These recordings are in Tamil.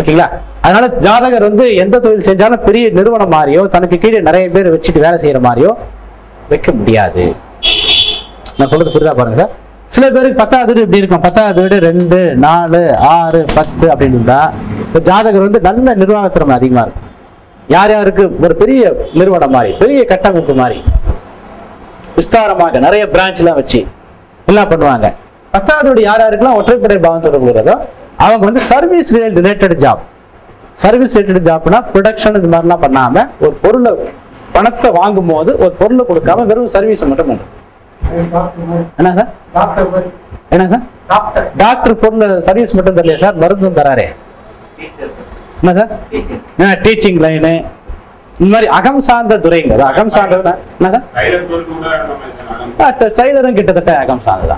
ஓகேங்களா அதனால ஜாதகர் வந்து எந்த தொழில் செஞ்சாலும் பெரிய நிறுவனம் மாதிரியோ தனக்கு கீழே நிறைய பேர் வச்சுட்டு வேலை செய்யற மாதிரியோ வைக்க முடியாது நான் சொல்றது புரியுதா பாருங்க சார் சில பேருக்கு பத்தாவது வீடு இப்படி இருக்கும் பத்தாவது வீடு ரெண்டு நாலு ஆறு பத்து அப்படின்னு இருந்தா இந்த ஜாதகர் வந்து நல்ல நிர்வாக திறமை அதிகமா இருக்கும் யார் யாருக்கு ஒரு பெரிய நிறுவனம் மாதிரி பெரிய கட்டமைப்பு மாதிரி விஸ்தாரமாக நிறைய பிரான்ச்லாம் வச்சு எல்லாம் பண்ணுவாங்க பத்தாவது வீடு யார் யாருக்கெல்லாம் ஒற்றைப்படை பாவம் தொடர்புகிறதோ அவங்க வந்து service related job service related ஜாப்னா ப்ரொடக்ஷன் இது மாதிரிலாம் பண்ணாம ஒரு பொருளை பணத்தை வாங்கும் போது ஒரு பொருளை கொடுக்காம வெறும் சர்வீஸ் மட்டும் பண்ணும் என்ன சார் டாக்டர் மாதிரி என்ன சார் டாக்டர் டாக்டர் பொருள் சர்வீஸ் மட்டும் தரலையா சார் மருந்தும் தராரே என்ன சார் டீச்சிங் லைனு இந்த மாதிரி அகம் சார்ந்த துறைங்க அது அகம் சார்ந்ததுன்னா என்ன சார் டைலர் தொழில் கூட நம்ம இதெல்லாம் ஆ, டைலரும் கிட்டத்தட்ட அகம் சார்ந்ததுதான்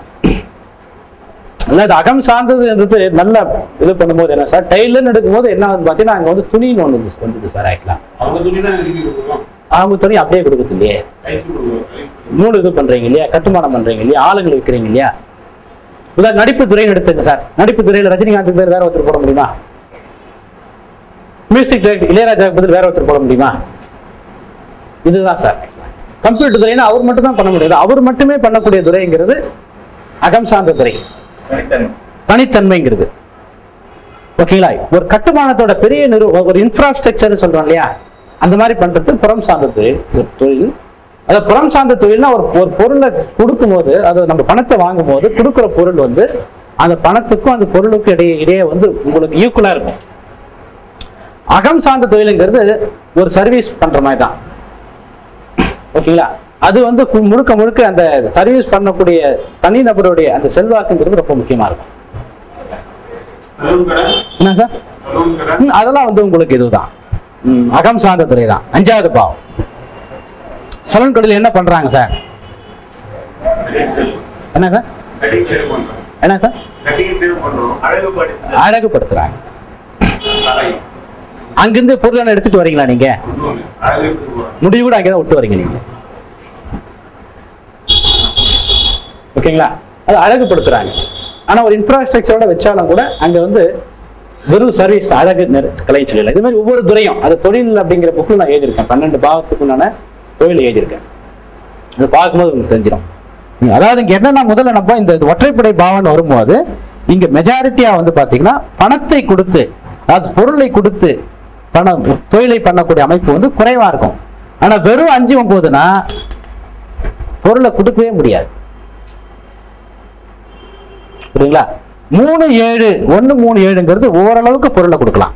இல்ல இது அகம் சார்ந்ததுன்றது நல்லா இது பண்ணும்போது என்ன சார் டைலர்னு எடுக்கும்போது என்ன வந்து பாத்தீங்கன்னா அங்க வந்து துணின்னு ஒண்ணு வந்து- வந்தது சார் ஆக்சுவலா அவங்க துணி தான் எழுதி கொடுக்குறோம் அவங்க துணி அப்படியே கொடுக்குறது இல்லையே கைச்சு கொடுக்குறோம் கைச்சு கொடுக்குறோம். மூணு இது பண்றீங்க இல்லையா கட்டுமானம் பண்றீங்க இல்லையா ஆளுங்களை விற்கிறீங்க இல்லையா உதாரணம் நடிப்பு துறைன்னு எடுத்துங்க சார் நடிப்பு துறையில ரஜினிகாந்த் பேர் வேற ஒருத்தர் போட முடியுமா மியூசிக் டைரக்டர் இளையராஜா பதில் வேற ஒருத்தர் போட முடியுமா இதுதான் சார் கம்ப்யூட்டர் துறைன்னா அவர் மட்டும் தான் பண்ண முடியாது அவர் மட்டுமே பண்ணக்கூடிய துறைங்கிறது அகம் சார்ந்த துறை தனித்தன்மைங்கிறது ஓகேங்களா ஒரு கட்டுமானத்தோட பெரிய நிறு ஒரு இன்ஃப்ராஸ்ட்ரக்சர் சொல்றோம் இல்லையா அந்த மாதிரி பண்றது புறம் சார்ந்த தொழில் ஒரு தொழில் அது புறம் சார்ந்த தொழில்னா ஒரு ஒரு பொருளை கொடுக்கும்போது அது நம்ம பணத்தை வாங்கும் போது கொடுக்குற பொருள் வந்து அந்த பணத்துக்கும் அந்த பொருளுக்கும் இடையே இடையே வந்து உங்களுக்கு ஈக்குவலா இருக்கும் அகம் சார்ந்த தொழிலுங்கிறது ஒரு சர்வீஸ் பண்ற மாதிரி தான் ஓகேங்களா அது வந்து கு- முழுக்க முழுக்க அந்த சர்வீஸ் பண்ணக்கூடிய தனிநபருடைய அந்த செல்வாக்குங்கிறது ரொம்ப முக்கியமா இருக்கும் சலூன் கடை என்ன சார் சலூன் கடை ம், அதெல்லாம் வந்து உங்களுக்கு இதுதான் ம், அகம் சார்ந்த துறை தான் அஞ்சாவது பாவம் சலூன் கடையில் என்ன பண்றாங்க சார் கட்டிங் சேல் என்ன சார் கட்டிங் சேல் பண்றோம் என்ன சார் கட்டிங் சேல் பண்றோம் அழகுபடுத்துதல் அழகுபடுத்துறாங்க கலை அங்கிருந்து பொருளை எடுத்துட்டு வரீங்களா நீங்க இன்னொன்னு அழகு போறோம் முடிவு கூட அங்கேதான் விட்டு வரீங்க நீங்க ஓகேங்களா அது அழகுபடுத்துறாங்க ஆனா ஒரு இன்ஃப்ராஸ்ட்ரக்சரோட வச்சாலும் கூட அங்க வந்து வெறும் சர்வீஸ் அழகு நிற- கலை சொல்லல இது மாதிரி ஒவ்வொரு துறையும் அது தொழில் அப்படிங்கிற புக்கில் நான் எழுதியிருக்கேன் பன்னெண்டு பாவத்துக்குண்டான தொழில் எழுதியிருக்கேன் அது பார்க்கும்போது உங்களுக்கு தெரிஞ்சிடும் ம், அதாவது இங்க என்னன்னா முதல்ல நம்ம இந்த ஒற்றைப்படை பாவன் வரும்போது இங்க மெஜாரிட்டியா வந்து பாத்தீங்கன்னா பணத்தை கொடுத்து அதாவது பொருளை கொடுத்து பணம் தொழிலை பண்ணக்கூடிய அமைப்பு வந்து குறைவா இருக்கும் ஆனா வெறும் அஞ்சு ஒன்பதுனா பொருளை கொடுக்கவே முடியாது புரியுங்களா மூணு ஏழு ஒண்ணு மூணு ஏழுங்கிறது ஓரளவுக்கு பொருளை கொடுக்கலாம்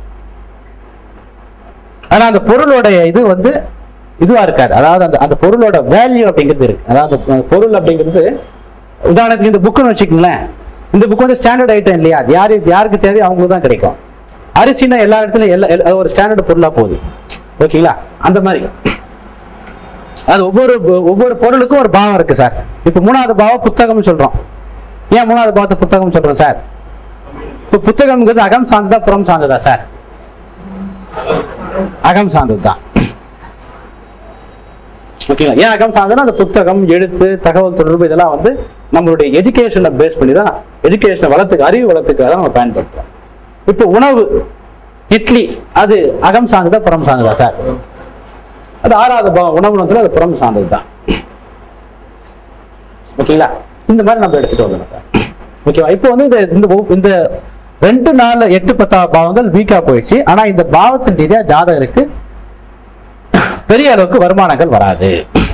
ஆனா அந்த பொருளோட இது வந்து இதுவா இருக்காது அதாவது அந்த அந்த பொருளோட வேல்யூ அப்படிங்கிறது இருக்கு அதாவது அந்த பொருள் அப்படிங்கிறது உதாரணத்துக்கு இந்த புக்குன்னு வச்சுக்கோங்களேன் இந்த புக் வந்து ஸ்டாண்டர்ட் ஐட்டம் இல்லையா அது யாரு யாருக்கு தேவையோ அவங்களுக்கு தான் கிடைக்கும் அரிசினா எல்லா இடத்துலயும் எல்லா எல்லா- ஒரு ஸ்டாண்டர்ட் பொருளா போகுது ஓகேங்களா அந்த மாதிரி அது ஒவ்வொரு ஒவ்வொரு பொருளுக்கும் ஒரு பாவம் இருக்கு சார் இப்போ மூணாவது பாவம் புத்தகம்னு சொல்றோம் ஏன் மூணாவது பாவத்தை புத்தகம் சொல்றோம் சார் இப்போ புத்தகம்ங்கிறது அகம் சார்ந்ததா புறம் சார்ந்ததா சார் அகம் சார்ந்தது தான் ஓகேங்களா ஏன் அகம் சார்ந்ததுன்னா அந்த புத்தகம் எழுத்து தகவல் தொடர்பு இதெல்லாம் வந்து நம்மளுடைய எஜுகேஷனை பேஸ் பண்ணி தான் எஜுகேஷனை வளர்த்துக்கு அறிவு வளர்த்துக்காக தான் நம்ம பயன்படுத்துறோம் இப்போ உணவு இட்லி அது அகம் சார்ந்ததா புறம் சார்ந்ததா சார் அது ஆறாவது பாவம் உணவுனத்துல அது புறம் சார்ந்தது தான் ஓகேங்களா இந்த மாதிரி நம்ம எடுத்துட்டு வந்துடலாம் சார் ஓகேவா இப்போ வந்து இந்த இந்த ஒவ்- இந்த ரெண்டு நாலு எட்டு பத்தாவது பாவங்கள் வீக்கா போயிடுச்சு ஆனா இந்த பாவத்தின் ரீதியா ஜாதகருக்கு பெரிய அளவுக்கு வருமானங்கள் வராது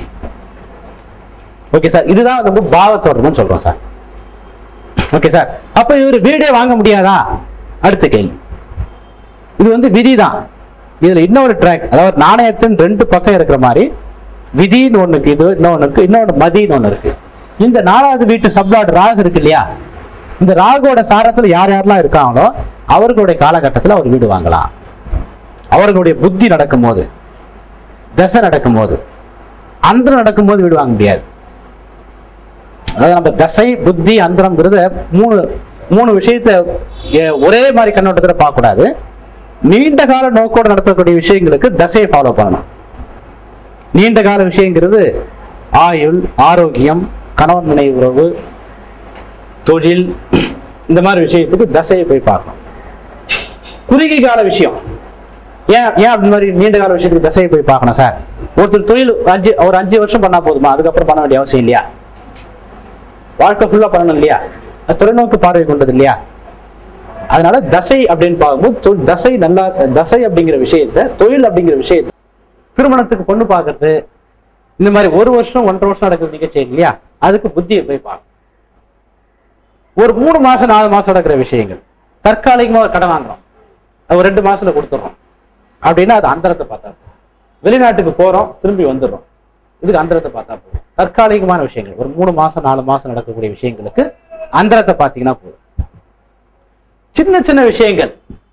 ஓகே சார் இதுதான் நம்ம பாவ தொடர்புன்னு சொல்றோம் சார் ஓகே சார் அப்ப இவர் வீடே வாங்க முடியாதா அடுத்த கேள்வி இது வந்து விதிதான் இதுல இன்னொரு ட்ராக் அதாவது நாணயத்தின் ரெண்டு பக்கம் இருக்கிற மாதிரி விதின்னு ஒண்ணு இருக்கு இது இன்னொன்னு இருக்கு இன்னொன்னு மதின்னு ஒண்ணு இருக்கு இந்த நாலாவது வீட்டு சப்ளாட் ராகு இருக்கு இல்லையா இந்த ராகுவோட சாரத்துல யார் யாரெல்லாம் இருக்காங்களோ அவர்களுடைய காலகட்டத்துல அவர் வீடு வாங்கலாம் அவர்களுடைய புத்தி நடக்கும்போது தசை நடக்கும்போது அந்தரம் நடக்கும்போது வீடு வாங்க முடியாது அதாவது நம்ம தசை புத்தி அந்தரம்ங்கிறத மூணு மூணு விஷயத்த எ- ஒரே மாதிரி கண்ணோட்டத்துல பார்க்க கூடாது நீண்ட கால நோக்கோட நடத்தக்கூடிய விஷயங்களுக்கு தசையை ஃபாலோ பண்ணணும் நீண்ட கால விஷயங்கிறது ஆயுள் ஆரோக்கியம் கணவன் மனைவி உறவு தொழில் இந்த மாதிரி விஷயத்துக்கு தசையை போய் பார்க்கணும் குறுகிய கால விஷயம் ஏன் ஏன் அப்படி மாதிரி நீண்ட கால விஷயத்துக்கு தசையை போய் பார்க்கணும் சார் ஒருத்தர் தொழில் அஞ்சு ஒரு அஞ்சு வருஷம் பண்ணா போதுமா அதுக்கப்புறம் பண்ண வேண்டிய அவசியம் இல்லையா வாழ்க்கை ஃபுல்லா பண்ணணும் இல்லையா அது தொலைநோக்கு பார்வை கொண்டது இல்லையா அதனால தசை அப்படின்னு பார்க்கும்போது தொ- தசை நல்லா தசை அப்படிங்கிற விஷயத்த தொழில் அப்படிங்கிற விஷயத்த திருமணத்துக்கு பொண்ணு பார்க்கறது இந்த மாதிரி ஒரு வருஷம் ஒன்றரை வருஷம் நடக்கிற நிகழ்ச்சி இல்லையா அதுக்கு புத்தியை போய் பார்க்கணும் ஒரு மூணு மாசம் நாலு மாசம் நடக்கிற விஷயங்கள் தற்காலிகமா ஒரு கடன் வாங்குறோம் அது ஒரு ரெண்டு மாசத்துல கொடுத்துறோம் அப்படின்னா அது அந்தரத்தை பார்த்தா போதும். வெளிநாட்டுக்கு போறோம் திரும்பி வந்துடுறோம் இதுக்கு அந்தரத்தை பார்த்தா போதும் தற்காலிகமான விஷயங்கள் ஒரு மூணு மாசம் நாலு மாசம் நடக்கக்கூடிய விஷயங்களுக்கு அந்தரத்தை பார்த்தீங்கன்னா போதும் சின்ன சின்ன விஷயங்கள்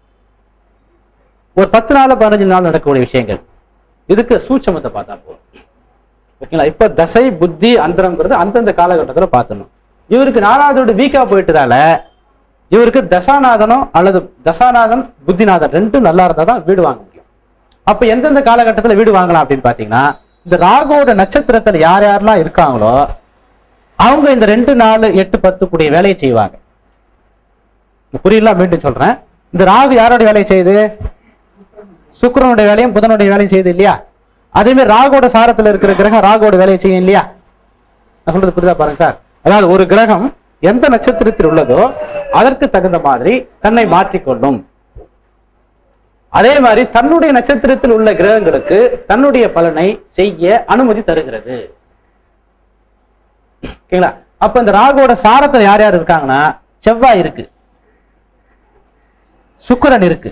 ஒரு பத்து நாள் பதினஞ்சு நாள் நடக்கக்கூடிய விஷயங்கள் இதுக்கு சூட்சமத்தை பார்த்தா போதும் ஓகேங்களா இப்ப தசை புத்தி அந்தரங்கிறது அந்தந்த காலகட்டத்துல பார்த்தணும் இவருக்கு நாலாவதோட வீக்கா போயிட்டதால இவருக்கு தசாநாதனோ அல்லது தசாநாதன் புத்திநாதன் ரெண்டும் நல்லா இருந்தா தான் வீடு வாங்க முடியும் அப்ப எந்தெந்த காலகட்டத்துல வீடு வாங்கலாம் அப்படின்னு பாத்தீங்கன்னா இந்த ராகுவோட நட்சத்திரத்துல யார் யாரெல்லாம் இருக்காங்களோ அவங்க இந்த ரெண்டு நாலு எட்டு பத்து கூடிய வேலையை செய்வாங்க புரியல மீண்டும் சொல்றேன் இந்த ராகு யாரோட வேலையை செய்யுது சுக்கிரனுடைய வேலையும் புதனுடைய வேலையும் செய்யுது இல்லையா அதே மாதிரி ராகுவோட சாரத்துல இருக்கிற கிரகம் ராகுவோட வேலையை செய்யும் இல்லையா நான் சொல்றது புரியுதா பாருங்க சார் அதாவது ஒரு கிரகம் எந்த நட்சத்திரத்தில் உள்ளதோ அதற்கு தகுந்த மாதிரி தன்னை மாற்றிக்கொள்ளும் அதே மாதிரி தன்னுடைய நட்சத்திரத்தில் உள்ள கிரகங்களுக்கு தன்னுடைய பலனை செய்ய அனுமதி தருகிறது ஓகேங்களா அப்ப இந்த ராகுவோட சாரத்துல யார் யார் இருக்காங்கன்னா செவ்வாய் இருக்கு சுக்கிரன் இருக்கு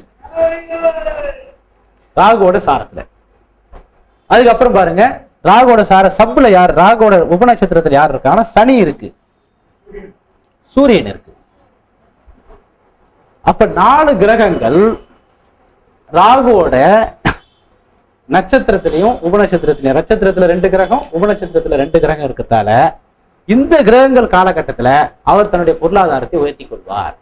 ராகுவோட சாரத்துல அதுக்கப்புறம் பாருங்க ராகுவோட சார சப்புல யார் ராகுவோட உபநட்சத்திரத்துல யார் இருக்காங்கன்னா சனி இருக்கு சூரியன் இருக்கு அப்ப நாலு கிரகங்கள் ராகுவோட நட்சத்திரத்திலையும் உபநட்சத்திரத்திலையும் நட்சத்திரத்துல ரெண்டு கிரகம் உபநட்சத்திரத்துல ரெண்டு கிரகம் இருக்கிறதால இந்த கிரகங்கள் காலகட்டத்துல அவர் தன்னுடைய பொருளாதாரத்தை உயர்த்தி கொள்வார்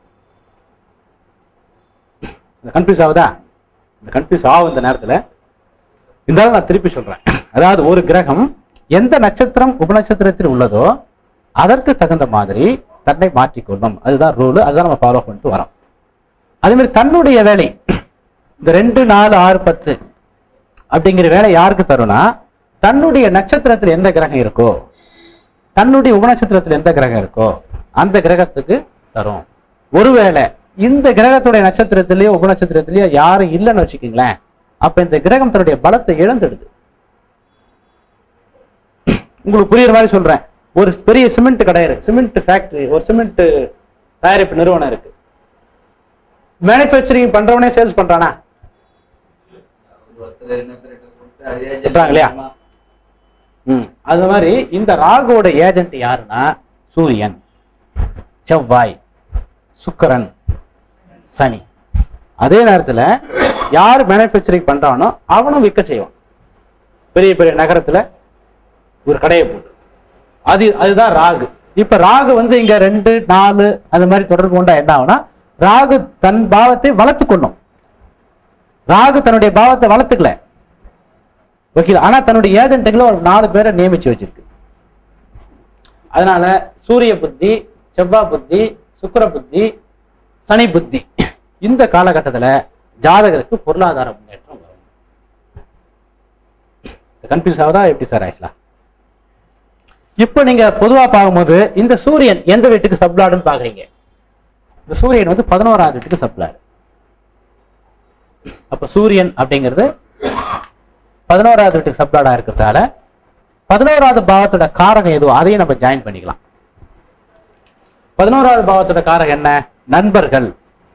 கன்ஃபியூஸ் ஆகுதா இந்த கன்ஃபியூஸ் ஆகும் இந்த நேரத்துல இருந்தாலும் நான் திருப்பி சொல்றேன் அதாவது ஒரு கிரகம் எந்த நட்சத்திரம் உபநட்சத்திரத்தில் உள்ளதோ அதற்கு தகுந்த மாதிரி தன்னை மாற்றிக்கொள்ளும் அதுதான் ரூல் அதுதான் நம்ம ஃபாலோ பண்ணிட்டு வரோம் அதே மாதிரி தன்னுடைய வேலை இந்த ரெண்டு நாலு ஆறு பத்து அப்படிங்கிற வேலை யாருக்கு தரும்னா தன்னுடைய நட்சத்திரத்தில் எந்த கிரகம் இருக்கோ தன்னுடைய உபநட்சத்திரத்தில் எந்த கிரகம் இருக்கோ அந்த கிரகத்துக்கு தரும் ஒருவேளை இந்த கிரகத்துடைய நட்சத்திரத்திலேயோ உபநட்சத்திரத்திலேயோ யாரும் இல்லைன்னு வச்சுக்கோங்களேன் அப்ப இந்த கிரகம் தன்னுடைய பலத்தை இழந்துடுது உங்களுக்கு புரியுற மாதிரி சொல்றேன் ஒரு பெரிய சிமெண்ட் கடை இருக்கு சிமெண்ட் ஃபேக்டரி ஒரு சிமெண்ட் தயாரிப்பு நிறுவனம் இருக்கு மேனுஃபேக்சரிங் பண்றவனே சேல்ஸ் பண்றானா பண்றாங்க இல்லையா? ம் அது மாதிரி இந்த ராகுவோட ஏஜென்ட் யாருன்னா சூரியன் செவ்வாய் சுக்கிரன் சனி அதே நேரத்துல யார் மேனுஃபேக்சரிங் பண்றானோ அவனும் விற்க செய்வான் பெரிய பெரிய நகரத்துல ஒரு கடையை போட்டு அது அதுதான் ராகு இப்ப ராகு வந்து இங்க ரெண்டு நாலு அந்த மாதிரி தொடர்பு கொண்டா என்ன ஆகும்னா ராகு தன் பாவத்தை வளர்த்து கொள்ளும் ராகு தன்னுடைய பாவத்தை வளர்த்துக்கல ஓகே ஆனா தன்னுடைய ஏஜென்ட்டுகளை ஒரு நாலு பேரை நியமிச்சு வச்சிருக்கு அதனால சூரிய புத்தி செவ்வாய் புத்தி சுக்கிர புத்தி சனி புத்தி இந்த காலகட்டத்துல ஜாதகருக்கு பொருளாதார முன்னேற்றம் வரும் கன்ஃபியூஸ் ஆகுதா எப்படி சார் ஆக்சுவலா இப்போ நீங்க பொதுவா பார்க்கும்போது இந்த சூரியன் எந்த வீட்டுக்கு சப்ளாடுன்னு பாக்குறீங்க இந்த சூரியன் வந்து பதினோராவது வீட்டுக்கு சப்ளாடு அப்ப சூரியன் அப்படிங்கிறது பதினோராவது வீட்டுக்கு சப்ளாடா இருக்கிறதால பதினோராவது பாவத்தோட காரகம் எதுவோ அதையும் நம்ம ஜாயின் பண்ணிக்கலாம் பதினோராவது பாவத்தோட காரகம் என்ன நண்பர்கள்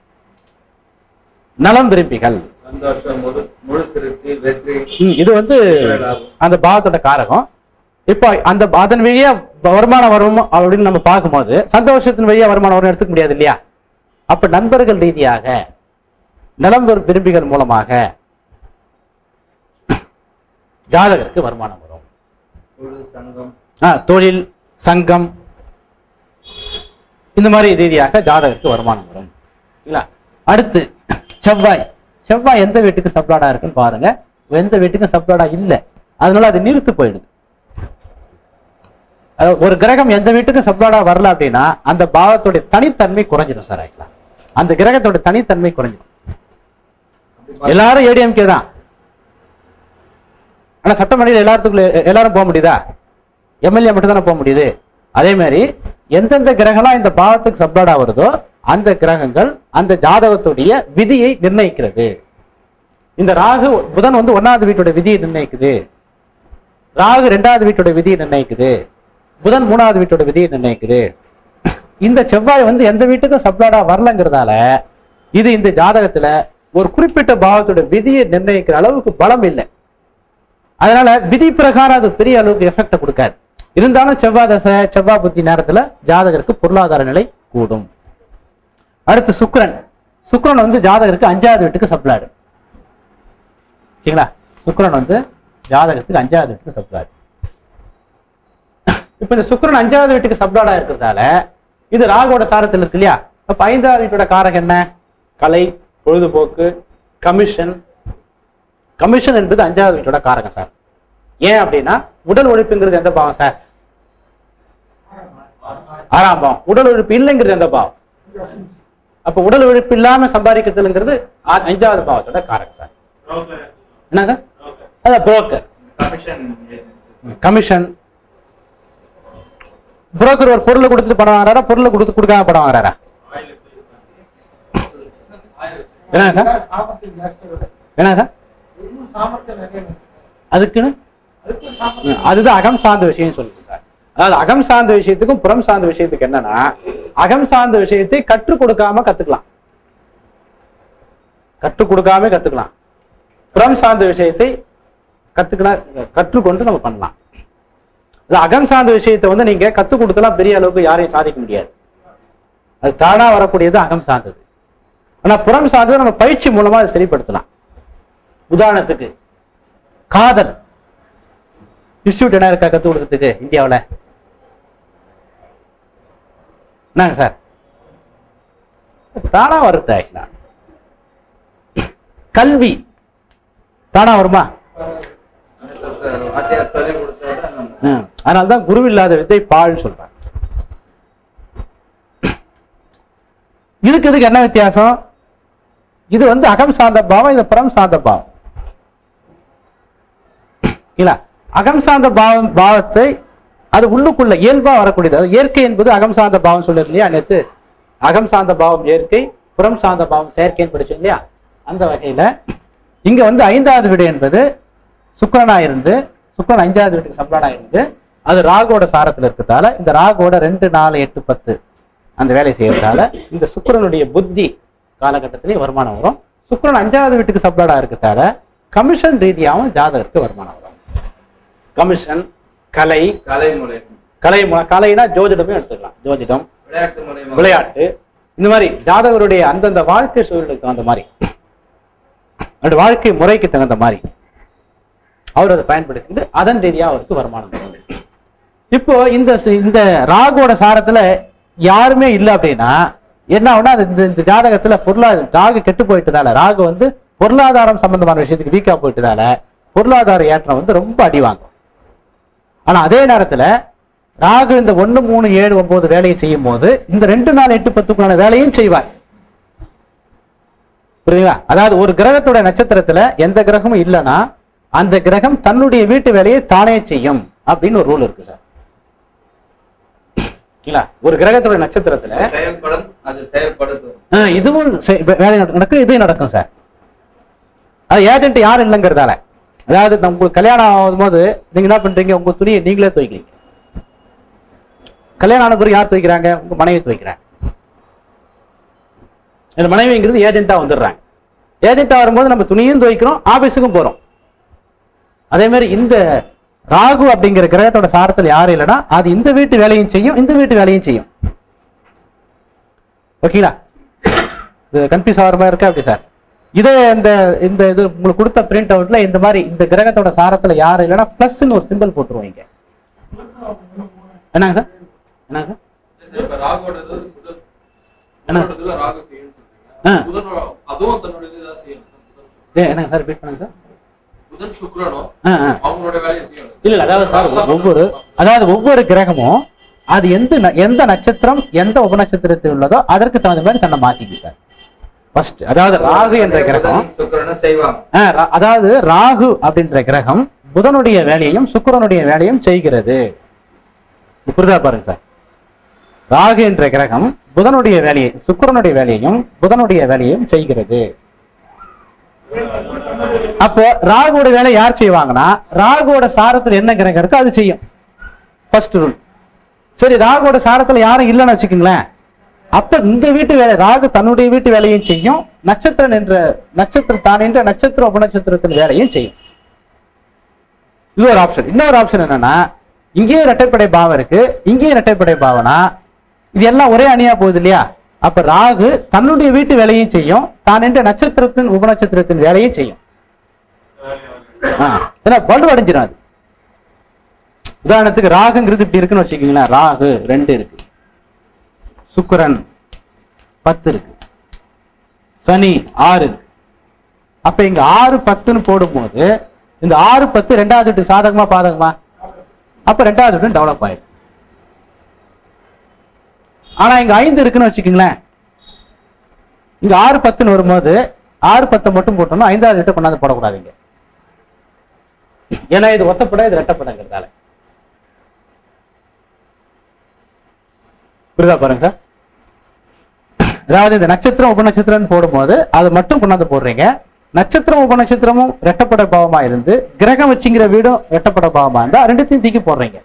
நலம் விரும்பிகள் சந்தோஷம் முழு முழு திருப்தி வெற்றி ம், இது வந்து அந்த பாவத்தோட காரகம் இப்போ அந்த அதன் வழியா வருமானம் வரும் அப்படின்னு நம்ம பார்க்கும்போது சந்தோஷத்தின் வழியா வருமானம் வரும் எடுத்துக்க முடியாது இல்லையா அப்ப நண்பர்கள் ரீதியாக நலம் விரு- விரும்பிகள் மூலமாக ஜாதகருக்கு வருமானம் வரும் குழு சங்கம் ஆ, தொழில் சங்கம் இந்த மாதிரி ரீதியாக ஜாதகருக்கு வருமானம் வரும் இல்ல அடுத்து செவ்வாய் செவ்வாய் எந்த வீட்டுக்கு சப்ளாடா இருக்குன்னு பாருங்க எந்த வீட்டுக்கும் சப்ளாடா இல்ல அதனால அது நிறுத்து போயிடுது அதாவது ஒரு கிரகம் எந்த வீட்டுக்கும் சப்ளாடா வரல அப்படின்னா அந்த பாவத்துடைய தனித்தன்மை குறைஞ்சிடும் சார் ஆக்சுவலா அந்த கிரகத்தோட தனித்தன்மை குறைஞ்சிடும் எல்லாரும் ஏடிஎம்கே தான் ஆனா சட்டமன்றத்தில் எல்லாத்துக்குள்ள எல்லாரும் போக முடியுதா எம்எல்ஏ மட்டும் தானே போக முடியுது அதே மாதிரி எந்தெந்த கிரகம்லாம் இந்த பாவத்துக்கு சப்ளாடா வருதோ அந்த கிரகங்கள் அந்த ஜாதகத்துடைய விதியை நிர்ணயிக்கிறது இந்த ராகு புதன் வந்து ஒன்னாவது வீட்டோட விதியை நிர்ணயிக்குது ராகு ரெண்டாவது வீட்டோட விதியை நிர்ணயிக்குது புதன் மூணாவது வீட்டோட விதியை நிர்ணயிக்குது இந்த செவ்வாய் வந்து எந்த வீட்டுக்கும் சப்ளாடா வரலங்கிறதால இது இந்த ஜாதகத்துல ஒரு குறிப்பிட்ட பாவத்தோட விதியை நிர்ணயிக்கிற அளவுக்கு பலம் இல்லை அதனால விதி பிரகாரம் அது பெரிய அளவுக்கு எஃபெக்ட் கொடுக்காது இருந்தாலும் செவ்வாய் தசை செவ்வாய் புத்தி நேரத்துல ஜாதகருக்கு பொருளாதார நிலை கூடும் அடுத்து சுக்கிரன் சுக்கிரன் வந்து ஜாதகருக்கு அஞ்சாவது வீட்டுக்கு சப்ளாடு ஓகேங்களா சுக்கிரன் வந்து ஜாதகத்துக்கு அஞ்சாவது வீட்டுக்கு சப்ளாடு இப்ப இந்த சுக்கிரன் அஞ்சாவது வீட்டுக்கு சப்ளாடா இருக்கிறதால இது ராகுவோட சாரத்தில் இருக்கு இல்லையா அப்ப ஐந்தாவது வீட்டோட காரகம் என்ன கலை பொழுதுபோக்கு கமிஷன் கமிஷன் என்பது அஞ்சாவது வீட்டோட காரகம் சார் ஏன் அப்படின்னா உடல் உழைப்புங்கிறது எந்த பாவம் சார் ஆறாம் பாவம் உடல் உழைப்பு இல்லைங்கிறது எந்த பாவம் அப்ப உடல் உழைப்பு இல்லாம சம்பாதிக்கிறதுங்கிறது ஆ- அஞ்சாவது பாவத்தோட காரகம் சார் broker, என்ன சார் broker. அதான் புரோக்கர் கமிஷன் கமிஷன் புரோக்கர் ஒரு பொருளை கொடுத்துட்டு பணம் வாங்குறாரா பொருளை கொடுத்து கொடுக்காம பணம் வாங்குறாரா Oil போய் என்ன சார் சாமர்த்தியம் ஜாஸ்தியா வரும். என்ன சார் இன்னும் சாமர்த்தியம் நிறைய வரும். அதுக்குன்னு அதுக்கும் சாமர்த்தியம் அதுதான் அகம் சார்ந்த விஷயம் சொல்லுது சார் அதாவது அகம் சார்ந்த விஷயத்துக்கும் புறம் சார்ந்த விஷயத்துக்கு என்னன்னா அகம் சார்ந்த விஷயத்தை கற்றுக் கொடுக்காம கத்துக்கலாம் கற்றுக் கொடுக்காம கத்துக்கலாம் புறம் சார்ந்த விஷயத்தை கத்துக்கலாம் கற்றுக்கொண்டு நம்ம பண்ணலாம் அது அகம் சார்ந்த விஷயத்தை வந்து நீங்க கத்துக் கொடுத்தலாம் பெரிய அளவுக்கு யாரையும் சாதிக்க முடியாது அது தானா வரக்கூடியது அகம் சார்ந்தது ஆனா புறம் சார்ந்தது நம்ம பயிற்சி மூலமா அதை சரிப்படுத்தலாம் உதாரணத்துக்கு காதல் இன்ஸ்டியூட் என்ன இருக்கா கத்து கொடுக்கறதுக்கு இந்தியாவுல என்னங்க சார் தானா வருது ஆக்சுவலா கல்வி தானா வருமா வாத்தியார் சொல்லி கொடுத்தாதான் நம்ம ஹம். அதனாலதான் குரு இல்லாத வித்தை பாழ்னு சொல்றாங்க இதுக்கு இதுக்கு என்ன வித்தியாசம் இது வந்து அகம் சார்ந்த பாவம் இது புறம் சார்ந்த பாவம் இல்ல அகம் சார்ந்த பாவம் பாவத்தை அது உள்ளுக்குள்ள இயல்பா வரக்கூடியது அது இயற்கை என்பது அகம் சார்ந்த பாவம் சொல்லுறது இல்லையா நேத்து அகம் சார்ந்த பாவம் இயற்கை புறம் சார்ந்த பாவம் செயற்கைன்னு படிச்சோம் இல்லையா அந்த வகையில இங்க வந்து ஐந்தாவது வீடு என்பது சுக்கிரனா இருந்து சுக்கிரன் அஞ்சாவது வீட்டுக்கு சப்ளானா இருந்து அது ராகுவோட சாரத்துல இருக்கிறதால இந்த ராகுவோட ரெண்டு நாலு எட்டு பத்து அந்த வேலை செய்யறதால இந்த சுக்கிரனுடைய புத்தி காலகட்டத்திலே வருமானம் வரும் சுக்கிரன் அஞ்சாவது வீட்டுக்கு சப்ளாடா இருக்கிறதால கமிஷன் ரீதியாகவும் ஜாதகருக்கு வருமானம் வரும் கமிஷன் கலை கலை மூலியம் கலை மூலம் கலைனா ஜோதிடமே எடுத்துக்கலாம் ஜோதிடம் விளையாட்டு மூலியமா விளையாட்டு இந்த மாதிரி ஜாதகருடைய அந்தந்த வாழ்க்கை சூழலுக்கு தகுந்த மாதிரி அந்த வாழ்க்கை முறைக்கு தகுந்த மாதிரி அவர் அதை பயன்படுத்திட்டு அதன் ரீதியா அவருக்கு வருமானம் வரும். இப்போ இந்த ச- இந்த ராகுவோட சாரத்துல யாருமே இல்லை அப்படின்னா என்ன ஆகும்னா அது இந்த இந்த ஜாதகத்துல பொருளாதார ராகு கெட்டு போயிட்டதால ராகு வந்து பொருளாதாரம் சம்பந்தமான விஷயத்துக்கு வீக்கா போயிட்டதால பொருளாதார ஏற்றம் வந்து ரொம்ப அடி வாங்கும் ஆனா அதே நேரத்துல ராகு இந்த ஒண்ணு மூணு ஏழு ஒன்பது வேலையை செய்யும் போது இந்த ரெண்டு நாள் எட்டு பத்துக்குள்ளான வேலையும் செய்வார் புரியுதுங்களா அதாவது ஒரு கிரகத்தோட நட்சத்திரத்துல எந்த கிரகமும் இல்லைன்னா அந்த கிரகம் தன்னுடைய வீட்டு வேலையை தானே செய்யும் அப்படின்னு ஒரு ரூல் இருக்கு சார் இல்ல ஒரு கிரகத்தோட நட்சத்திரத்துல செயல்படும் அது செயல்படுத்தும் ஆஹ் இதுவும் செ- வே- வேலை நட- நடக்கும் இதுவும் நடக்கும் சார் அது ஏஜென்ட் யாரும் இல்லைங்கிறதால அதாவது நம்ம உங்களுக்கு கல்யாணம் ஆகும்போது நீங்க என்ன பண்றீங்க உங்க துணியை நீங்களே துவைக்கிறீங்க கல்யாணம் ஆன பிறகு யார் துவைக்கிறாங்க உங்க மனைவி துவைக்கிறாங்க இந்த மனைவிங்கிறது ஏஜென்ட்டா வந்துடுறாங்க ஏஜென்ட்டா வரும்போது நம்ம துணியும் துவைக்கிறோம் ஆபீஸுக்கும் போறோம் அதே மாதிரி இந்த ராகு அப்படிங்கிற கிரகத்தோட சாரத்தில் யாரும் இல்லைன்னா அது இந்த வீட்டு வேலையும் செய்யும் இந்த வீட்டு வேலையும் செய்யும் ஓகேங்களா இது கன்ஃபியூஸ் ஆகிற மாதிரி இருக்கா அப்படி சார் இதே இந்த இந்த இது உங்களுக்கு கொடுத்த பிரிண்ட் அவுட்ல இந்த மாதிரி இந்த கிரகத்தோட சாரத்துல யாரும் இல்லைன்னா பிளஸ்ன்னு ஒரு சிம்பிள் போட்டுருவோம் இங்க என்னங்க சார் என்னங்க சார் இப்ப ராகுவோடது புதன் என்ன? புதனோடதுல ராகு செய்யணும்னு ஆ. சொல்றீங்க புதனோட அதுவும் தன்னோட இதுதான் செய்யணும் புதன் ஏ என்னங்க சார் ரிப்பீட் பண்ணுங்க சார் புதன் சுக்கிரனும் ஆ ஆ அவங்களோட வேலையை செய்யணும் இல்ல இல்ல அதாவது சார் ஒவ்வொரு அதாவது ஒவ்வொரு கிரகமும் அது எந்த ந- எந்த நட்சத்திரம் எந்த உபநட்சத்திரத்தில் உள்ளதோ அதற்கு தகுந்த மாதிரி தன்னை மாத்திக்கு சார் ஃபர்ஸ்ட் அதாவது ராகு என்ற கிரகம் புதன் சுக்கிரனும் செய்வாங்க ஆ, ரா- அதாவது ராகு அப்படின்ற கிரகம் புதனுடைய வேலையையும் சுக்கிரனுடைய வேலையும் செய்கிறது புரிதா பாருங்க சார் ராகு என்ற கிரகம் புதனுடைய வேலையை சுக்கிரனுடைய வேலையையும் புதனுடைய வேலையையும் செய்கிறது அப்போ ராகுவோட வேலை யார் செய்வாங்கன்னா ராகுவோட சாரத்துல என்ன கிரகம் இருக்கோ அது செய்யும் ஃபர்ஸ்ட் ரூல் சரி ராகுவோட சாரத்துல யாரும் இல்லைன்னு வச்சுக்கோங்களேன் அப்ப இந்த வீட்டு வேலை ராகு தன்னுடைய வீட்டு வேலையும் செய்யும் நட்சத்திரன் என்ற நட்சத்திரம் தான் என்ற நட்சத்திர உபநட்சத்திரத்தின் வேலையும் செய்யும் இது ஒரு ஆப்ஷன் இன்னொரு ஆப்ஷன் என்னன்னா இங்கேயும் இரட்டைப்படை பாவம் இருக்கு இங்கேயும் இரட்டைப்படை பாவனா இது எல்லாம் ஒரே அணியா போகுது இல்லையா அப்ப ராகு தன்னுடைய வீட்டு வேலையும் செய்யும் தான் என்ற நட்சத்திரத்தின் உபநட்சத்திரத்தின் வேலையும் செய்யும் ஆ, ஏன்னா வலுவடைஞ்சிடும் அது உதாரணத்துக்கு ராகுங்கிறது இப்படி இருக்குன்னு வச்சுக்கீங்களேன் ராகு ரெண்டு இருக்கு சுக்கிரன் பத்து இருக்கு சனி ஆறு இருக்கு அப்ப இங்க ஆறு பத்துன்னு போடும்போது இந்த ஆறு பத்து ரெண்டாவது வீட்டு சாதகமா பாதகமா அப்ப ரெண்டாவது வீட்டு டெவலப் ஆயிடும் ஆனா இங்க ஐந்து இருக்குன்னு வச்சுக்கீங்களேன் இங்க ஆறு பத்துன்னு வரும்போது ஆறு பத்தை மட்டும் போட்டோம்னா ஐந்தாவது வீட்டை கொண்டாந்து போடக்கூடாதுங்க ஏன்னா இது ஒத்தப்பட இது ரெட்டப்படங்கிறதால புரியுதா பாருங்க சார் அதாவது இந்த நட்சத்திரம் உபநட்சத்திரம் போடும்போது அது மட்டும் கொண்டாந்து போடுறீங்க நட்சத்திரம் உபநட்சத்திரமும் ரெட்டப்பட பாவமா இருந்து கிரகம் வச்சுங்கிற வீடும் ரெட்டப்பட பாவமா இருந்தா ரெண்டுத்தையும் தூக்கி போடுறீங்க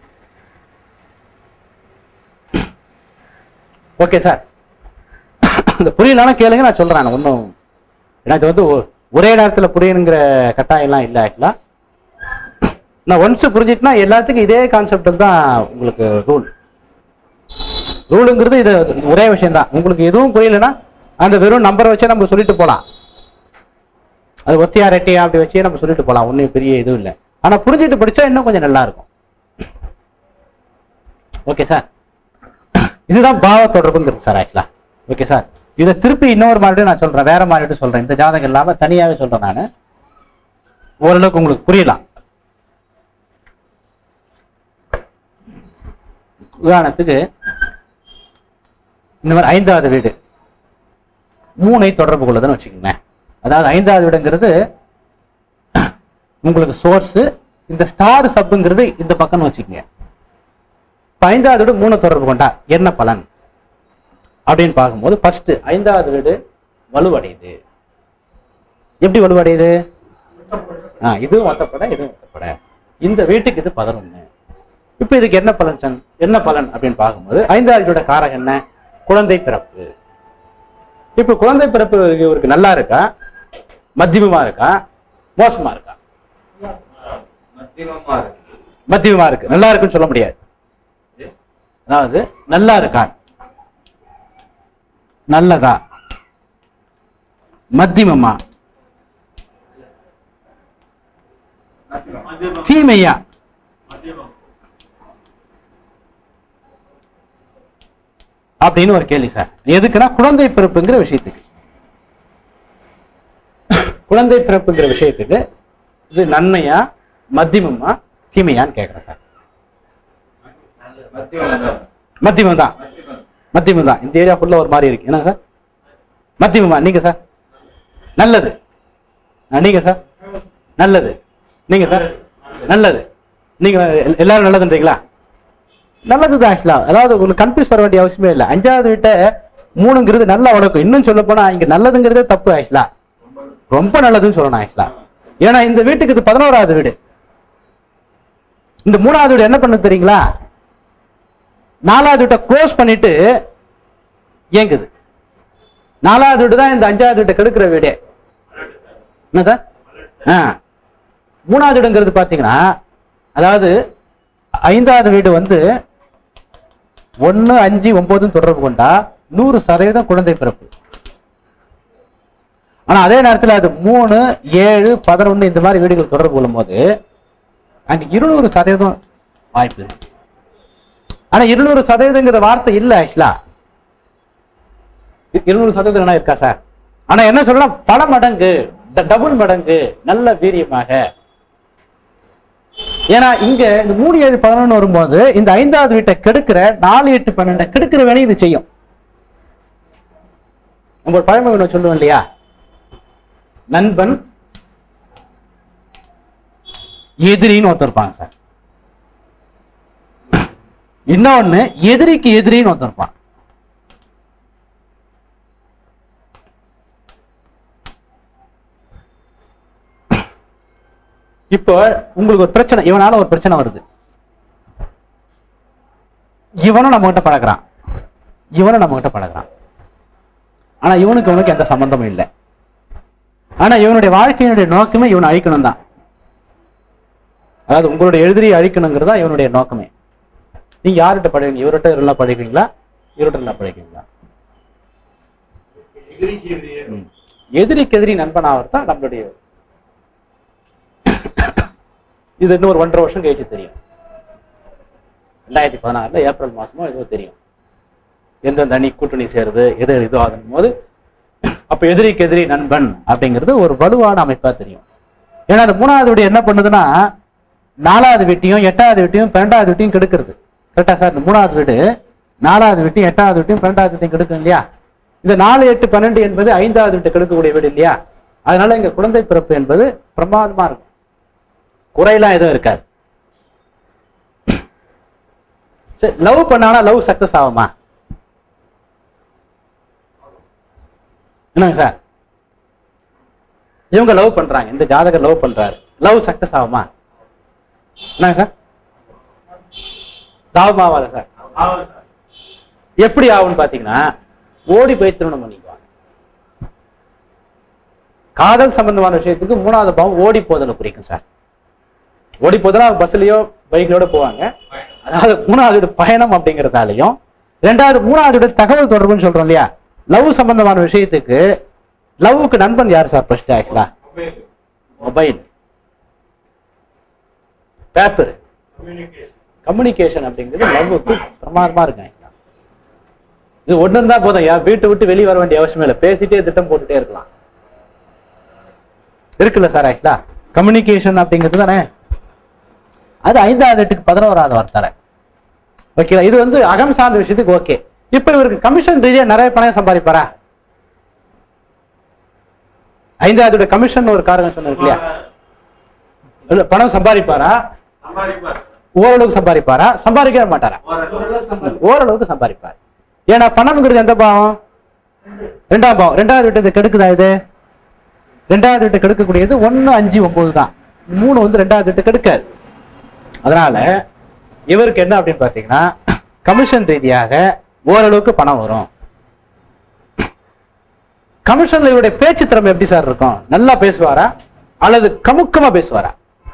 ஓகே சார் இந்த புரியலன்னா கேளுங்க நான் சொல்றேன் ஒன்றும் ஏன்னா இது வந்து ஒ- ஒரே நேரத்துல புரியணுங்கிற கட்டாயம்லாம் இல்லை ஆக்சுவலா நான் ஒன்ஸ் புரிஞ்சிட்டுனா எல்லாத்துக்கும் இதே கான்செப்ட் தான் உங்களுக்கு ரூல் ரூலுங்கிறது இது ஒரே விஷயம் தான் உங்களுக்கு எதுவும் புரியலன்னா அந்த வெறும் நம்பரை வச்சே நம்ம சொல்லிட்டு போலாம் அது ஒத்தியா ரெட்டியா அப்படி வச்சே நம்ம சொல்லிட்டு போலாம் ஒன்றும் பெரிய இதுவும் இல்லை ஆனா புரிஞ்சுட்டு படிச்சா இன்னும் கொஞ்சம் நல்லா இருக்கும் ஓகே சார் இதுதான் பாவ தொடர்புங்கிறது சார் ஆக்சுவலா ஓகே சார் இதை திருப்பி இன்னொரு மாதிரி நான் சொல்றேன் வேற மாதிரி சொல்றேன் இந்த ஜாதகம் இல்லாம தனியாவே சொல்றேன் நான் ஓரளவுக்கு உங்களுக்கு புரியலாம் உதாரணத்துக்கு இந்த மாதிரி ஐந்தாவது வீடு மூணை தொடர்பு கொள்ளுதுன்னு வச்சுக்கோங்களேன் அதாவது ஐந்தாவது வீடுங்கிறது உங்களுக்கு சோர்ஸ் இந்த ஸ்டார் சப்புங்கிறது இந்த பக்கம்னு வச்சுக்கோங்க இப்ப ஐந்தாவது வீடு மூணு தொடர்பு கொண்டா என்ன பலன் அப்படின்னு பார்க்கும்போது ஃபர்ஸ்ட் ஐந்தாவது வீடு வலுவடையுது எப்படி வலுவடையுது ஆ இதுவும் ஒத்தப்பட இதுவும் ஒத்தப்பட இந்த வீட்டுக்கு இது பதினொன்னு இப்ப இதுக்கு என்ன பலன் சன் என்ன பலன் அப்படின்னு பார்க்கும்போது ஐந்தாவது வீடோட காரகம் என்ன குழந்தை பிறப்பு இப்ப குழந்தை பிறப்பு இவருக்கு நல்லா இருக்கா மத்தியமமா இருக்கா மோசமா இருக்கா மத்தியமமா இருக்கு மத்தியமமா இருக்கு நல்லா இருக்குன்னு சொல்ல முடியாது அதாவது நல்லா இருக்கா நல்லதா மத்தியமமா தீமையா அப்படின்னு ஒரு கேள்வி சார் எதுக்குன்னா குழந்தை பிறப்புங்கிற விஷயத்துக்கு குழந்தை பிறப்புங்கிற விஷயத்துக்கு இது நன்மையா மத்தியமமா தீமையான்னு கேட்குறேன் சார் மத்தியமம் தான் மத்தியமம் தான் மத்தியமம் மத்தியமம் தான் இந்த ஏரியா ஃபுல்லா ஒரு மாதிரி இருக்கு என்ன சார் மத்தியமமா நீங்க சார் நல்லது ஆ, நீங்க சார் நல்லது நீங்க சார் நல்லது நீங்க எல்- எல்லாரும் நல்லதுன்றீங்களா நல்லது தான் ஆக்சுவலா அதாவது உங்களுக்கு கன்ஃபியூஸ் பண்ண வேண்டிய அவசியமே இல்லை அஞ்சாவது விட்ட மூணுங்கிறது நல்லா வழக்கம் இன்னும் சொல்ல போனா இங்க நல்லதுங்கிறதே தப்பு ஆக்சுவலா ரொம்ப நல்லதுன்னு சொல்லணும் ஆக்சுவலா ஏன்னா இந்த வீட்டுக்கு இது பதினோராவது வீடு இந்த மூணாவது வீடு என்ன பண்ணு தெரியுங்களா நாலாவது வீட்டை க்ளோஸ் பண்ணிட்டு இயங்குது நாலாவது வீடு தான் இந்த அஞ்சாவது வீட்டை கெடுக்கிற வீடே என்ன சார் ஆ மூணாவது வீடுங்கிறது பாத்தீங்கன்னா அதாவது ஐந்தாவது வீடு வந்து ஒன்னு அஞ்சு ஒன்பதுன்னு தொடர்பு கொண்டா நூறு சதவீதம் குழந்தை பிறப்பு ஆனா அதே நேரத்துல அது மூணு ஏழு பதினொன்னு இந்த மாதிரி வீடுகள் தொடர்பு கொள்ளும்போது அங்க இருநூறு சதவீதம் வாய்ப்பு இருக்கு ஆனா இருநூறு சதவீதங்கிற வார்த்தை இல்ல ஆக்சுவலா இருநூறு சதவீதம் என்ன இருக்கா சார் ஆனா என்ன சொல்லலாம் பல மடங்கு டபுள் மடங்கு நல்ல வீரியமாக ஏன்னா இங்க இந்த மூணு ஏழு பதினொன்னு வரும்போது இந்த ஐந்தாவது வீட்டை கெடுக்கிற நாலு எட்டு பன்னெண்டை கெடுக்கிற வேலையை இது செய்யும் நம்ம ஒரு பழமொழி ஒண்ணு சொல்லுவோம் இல்லையா நண்பன் எதிரின்னு ஒருத்தர் இருப்பாங்க சார் இன்னொன்னு எதிரிக்கு எதிரின்னு ஒருத்தர் இருப்பான் இப்போ உங்களுக்கு ஒரு பிரச்சனை இவனால ஒரு பிரச்சனை வருது இவனும் நம்ம கிட்ட பழகுறான் இவனும் நம்ம கிட்ட பழகுறான் ஆனா இவனுக்கு இவனுக்கு எந்த சம்பந்தமும் இல்லை ஆனா இவனுடைய வாழ்க்கையினுடைய நோக்கமே இவனை அழிக்கணும் தான் அதாவது உங்களுடைய எழுதிரியை அழிக்கணுங்கிறதா இவனுடைய நோக்கமே நீங்க யார்கிட்ட பழகுவீங்க இவர்கிட்ட எல்லாம் பழகுவீங்களா இவர்கிட்ட எல்லாம் பழகுவீங்களா எதிரிக்கு எதிரியே ம். எதிரிக்கு எதிரி நண்பன் ஆகிறது தான் நம்மளுடைய இது இன்னும் ஒரு ஒன்றரை வருஷம் கழிச்சு தெரியும் ரெண்டாயிரத்தி பதினாறுல ஏப்ரல் மாசமோ ஏதோ தெரியும் எந்தெந்த அணி கூட்டணி சேருது எது இதோ ஆகும் போது அப்ப எதிரிக்கு எதிரி நண்பன் அப்படிங்கிறது ஒரு வலுவான அமைப்பா தெரியும் ஏன்னா அந்த மூணாவது வீடு என்ன பண்ணுதுன்னா நாலாவது வீட்டையும் எட்டாவது வீட்டையும் பன்னெண்டாவது வீட்டையும் கெடுக்கிறது கரெக்டா சார் இந்த மூணாவது வீடு நாலாவது வீட்டையும் எட்டாவது வீட்டையும் பன்னெண்டாவது வீட்டையும் கெடுக்கும் இல்லையா இந்த நாலு எட்டு பன்னெண்டு என்பது ஐந்தாவது வீட்டை கெடுக்கக்கூடிய வீடு இல்லையா அதனால இங்க குழந்தை பிறப்பு என்பது பிரமாதமா இருக்கும் குறையெல்லாம் எதுவும் இருக்காது சரி லவ் பண்ணானா லவ் சக்சஸ் ஆகுமா என்னங்க சார் இவங்க லவ் பண்றாங்க இந்த ஜாதகர் லவ் பண்றாரு லவ் சக்சஸ் ஆகுமா என்னங்க சார் தாவமாவாத சார் ஆமாம் சார் எப்படி ஆகும்னு பாத்தீங்கன்னா ஓடி போய் திருமணம் பண்ணிக்குவாங்க காதல் சம்பந்தமான விஷயத்துக்கு மூணாவது பாவம் ஓடி போதலை குறிக்கும் சார் ஓடி போதலா பஸ்லயோ பைக்லயோட போவாங்க அதாவது மூணாவது வீடு பயணம் அப்படிங்கறதாலையும் ரெண்டாவது மூணாவது வீடு தகவல் தொடர்புன்னு சொல்றோம் இல்லையா லவ் சம்பந்தமான விஷயத்துக்கு லவ்வுக்கு நண்பன் யார் சார் ஃபர்ஸ்ட் ஆக்சுவலா mobile mobile paper communication communication அப்படிங்கிறது லவ்வுக்கு பிரமாதமா இருக்கு actually. இது ஒண்ணு இருந்தா போதும் யா வீட்டை விட்டு வெளியே வர வேண்டிய அவசியமே இல்லை பேசிட்டே திட்டம் போட்டுட்டே இருக்கலாம் இருக்குல்ல சார் ஆக்சுவலா கம்யூனிகேஷன் அப்படிங்கிறது தானே அது ஐந்தாவது எட்டுக்கு பதினோராவது வார்த்தை ஓகேங்களா இது வந்து அகம் சார்ந்த விஷயத்துக்கு ஓகே இப்ப இவருக்கு கமிஷன் ரீதியா நிறைய பணம் சம்பாதிப்பாரா ஐந்தாவது கமிஷன் ஒரு காரணம் சொன்னது இல்லையா இல்ல, பணம் சம்பாதிப்பாரா சம்பாதிப்பார் ஓரளவுக்கு சம்பாதிப்பாரா சம்பாதிக்கவே மாட்டாரா ஓரளவு ஓரளவுக்கு சம்பாதிப்பார் ஏன்னா பணம்ங்கிறது எந்த பாவம் ரெண்டாம் பாவம் ரெண்டாவது வீட்டு இது கெடுக்குதா இது ரெண்டாவது வீட்டு கெடுக்கக்கூடியது ஒண்ணு அஞ்சு ஒன்பது தான் மூணு வந்து ரெண்டாவது வீட்டு கெடுக்காது அதனால இவருக்கு என்ன அப்படின்னு பாத்தீங்கன்னா கமிஷன் ரீதியாக ஓரளவுக்கு பணம் வரும் கமிஷன்ல இவருடைய பேச்சு திறமை எப்படி சார் இருக்கும் நல்லா பேசுவாரா அல்லது கமுக்கமா பேசுவாரா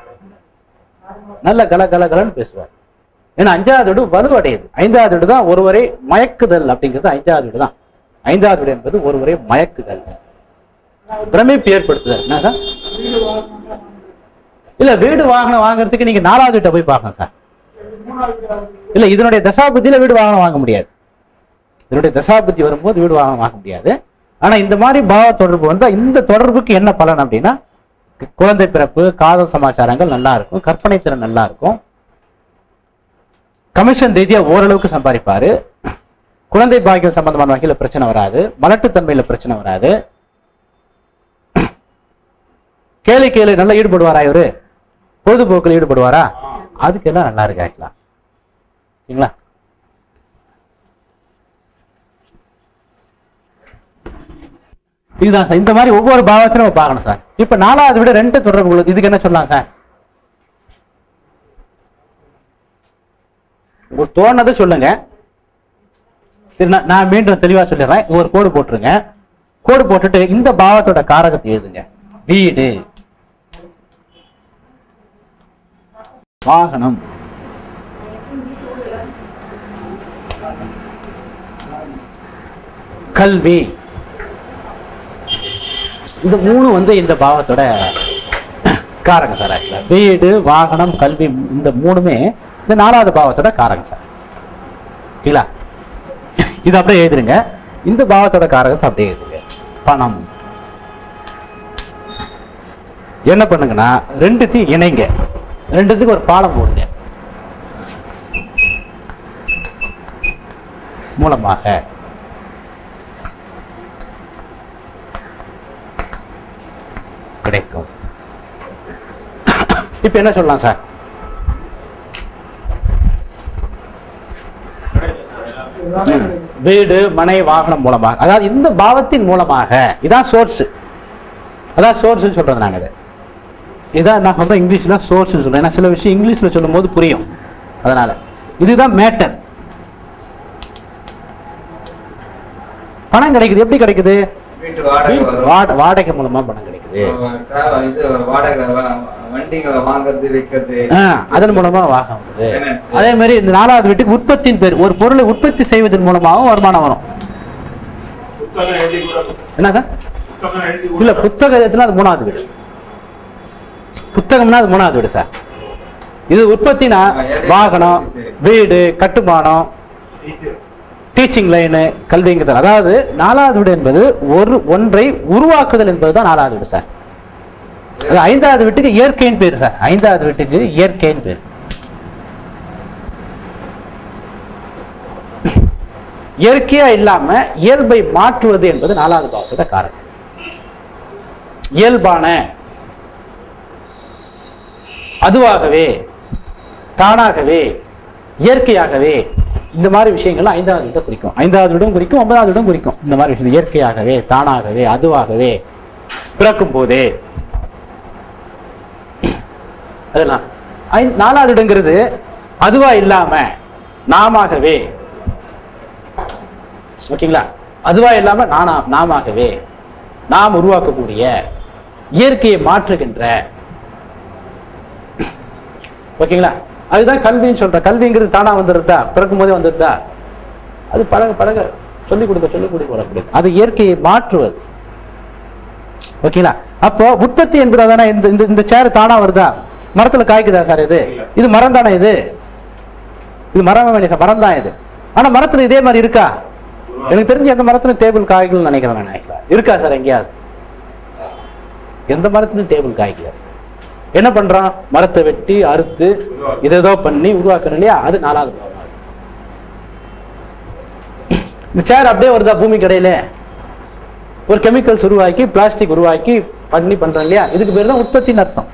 நல்ல கல கல கலன்னு பேசுவார் ஏன்னா அஞ்சாவது வீடு வலுவடையுது ஐந்தாவது வீடு தான் ஒருவரை மயக்குதல் அப்படிங்கிறது ஐந்தாவது வீடு தான் ஐந்தாவது வீடு என்பது ஒருவரை மயக்குதல் பிரமிப்பு ஏற்படுத்துதல் என்ன சார் வீடு வாங்கணும் இல்ல வீடு வாகனம் வாங்குறதுக்கு நீங்க நாலாவது வீட்டை போய் பார்க்கணும் சார் மூணாவது இல்ல இதனுடைய தசாபுத்தியில வீடு வாகனம் வாங்க முடியாது இதனுடைய தசாபுத்தி வரும்போது வீடு வாகனம் வாங்க முடியாது ஆனா இந்த மாதிரி பாவ தொடர்பு வந்தா இந்த தொடர்புக்கு என்ன பலன் அப்படின்னா குழந்தை பிறப்பு காதல் சமாச்சாரங்கள் நல்லா இருக்கும் கற்பனை திறன் நல்லா இருக்கும் கமிஷன் ரீதியா ஓரளவுக்கு சம்பாதிப்பாரு குழந்தை பாக்கியம் சம்பந்தமான வகையில பிரச்சனை வராது மலட்டுத்தன்மையில பிரச்சனை வராது கேளு கேளு நல்லா ஈடுபடுவாரா இவரு பொழுதுபோக்கில் ஈடுபடுவாரா அதுக்கு எல்லாம் நல்லா இருக்கு ஆக்சுவலா சரிங்களா இதுதான் சார் இந்த மாதிரி ஒவ்வொரு பாவத்திலும் நம்ம பார்க்கணும் சார் இப்ப நாலாவது விட ரெண்டு தொடர்பு உள்ளது இதுக்கு என்ன சொல்லலாம் சார் உங்களுக்கு தோணுனதை சொல்லுங்க சரி நான் நான் மீண்டும் தெளிவா சொல்லிடுறேன் ஒரு கோடு போட்டுருங்க கோடு போட்டுட்டு இந்த பாவத்தோட காரகத்தை எழுதுங்க வீடு வாகனம் கல்வி இந்த மூணு வந்து இந்த பாவத்தோட காரகம் சார் ஆக்சுவலா வீடு வாகனம் கல்வி இந்த மூணுமே இந்த நாலாவது பாவத்தோட காரகம் சார் ஓகேங்களா இது அப்படியே எழுதுருங்க இந்த பாவத்தோட காரகத்தை அப்படியே எழுதுங்க பணம் என்ன பண்ணுங்கன்னா ரெண்டுத்தையும் இணைங்க ரெண்டுத்துக்கு ஒரு பாலம் போடுங்க மூலமாக இப்போ என்ன சொல்லலாம் சார் வீடு மனை வாகனம் மூலமாக அதாவது இந்த பாவத்தின் மூலமாக இதான் சோர்ஸ் அதான் சோர்ஸ்னு சொல்றது நாங்க இதை இதான் நான் சொல்றேன் இங்கிலீஷ்ல சோர்ஸ் சொல்றேன் ஏன்னா சில விஷயம் இங்கிலீஷ்ல சொல்லும் போது புரியும் அதனால இதுதான் மேட்டர் பணம் கிடைக்குது எப்படி கிடைக்குது வீட்டு வாடகை வரும் வாட- வாடகை மூலமா பணம் கிடைக்குது டிராவல் இது வாடகை வ- வண்டிங்க வாங்குறது விற்கிறது ஆ, அதன் மூலமா வாகம் வருது Finance. அதே மாதிரி இந்த நாலாவது வீட்டுக்கு உற்பத்தியின் பேர் ஒரு பொருளை உற்பத்தி செய்வதன் மூலமாகவும் வருமானம் வரும் புத்தகம் எழுதி கூட என்ன சார் புத்தகம் எழுதி இல்ல கூட புத்தகம் எதுனா அது மூணாவது வீடு புத்தகம்னா அது மூணாவது வீடு சார் இது உற்பத்தினா ஆ, எதை வாகனம் உற்பத்தி செய்யுது? வீடு கட்டுமானம் டீச்சர் டீச்சிங் லைனு கல்விங்கிறது அதாவது நாலாவது வீடு என்பது ஒரு ஒன்றை உருவாக்குதல் என்பதுதான் நாலாவது வீடு சார் அது ஐந்தாவது வீட்டுக்கு இயற்கையின் பேர் சார் ஐந்தாவது வீட்டுக்கு இயற்கையின் பேர் இயற்கையா இல்லாம இயல்பை மாற்றுவது என்பது நாலாவது பாவத்தோட காரணம் இயல்பான அதுவாகவே தானாகவே இயற்கையாகவே இந்த மாதிரி விஷயங்கள்லாம் ஐந்தாவது வீட்டை குறிக்கும் ஐந்தாவது வீடும் குறிக்கும் ஒன்பதாவது வீடும் குறிக்கும் இந்த மாதிரி விஷயம் இயற்கையாகவே தானாகவே அதுவாகவே பிறக்கும் போதே அதெல்லாம் ஐ- நாலாவது இடங்கிறது அதுவா இல்லாம நாமாகவே ஓகேங்களா அதுவா இல்லாம நானா நாமாகவே நாம் உருவாக்கக்கூடிய இயற்கையை மாற்றுகின்ற ஓகேங்களா அதுதான் கல்வின்னு சொல்றேன் கல்விங்கிறது தானா வந்துருதா பிறக்கும் போதே வந்துருதா அது பழக பழக சொல்லிக் கொடுக்க சொல்லிக் கொடுக்க வரக்கூடியது அது இயற்கையை மாற்றுவது ஓகேங்களா அப்போ உற்பத்தி என்பது அதானே இந்த இந்த இந்த சேர் தானா வருதா மரத்துல காய்க்குதா சார் இது இது மரம் தானே இது இது மரம் வேண்டிய சார் மரம் தான் இது ஆனா மரத்துல இதே மாதிரி இருக்கா எனக்கு தெரிஞ்சு எந்த மரத்துல டேபிள் காய்க்கணும்னு நினைக்கிறேன் நான் actually. இருக்கா சார் எங்கேயாவது எந்த மரத்துலயும் டேபிள் காய்க்கல என்ன பண்றான் மரத்தை வெட்டி அறுத்து இதை ஏதோ பண்ணி உருவாக்கணும் இல்லையா அது நாலாவது பாவம் அது. இந்த சேர் அப்படியே வருதா பூமி கடையில ஒரு கெமிக்கல்ஸ் உருவாக்கி பிளாஸ்டிக் உருவாக்கி பண்ணி பண்றோம் இல்லையா இதுக்கு பேர் தான் உற்பத்தின்னு அர்த்தம்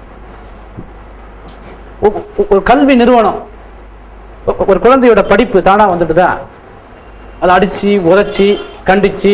ஒ- ஒ- ஒரு கல்வி நிறுவனம் ஒ- ஒரு குழந்தையோட படிப்பு தானா வந்துட்டுதா அதை அடிச்சு உதைச்சி கண்டிச்சு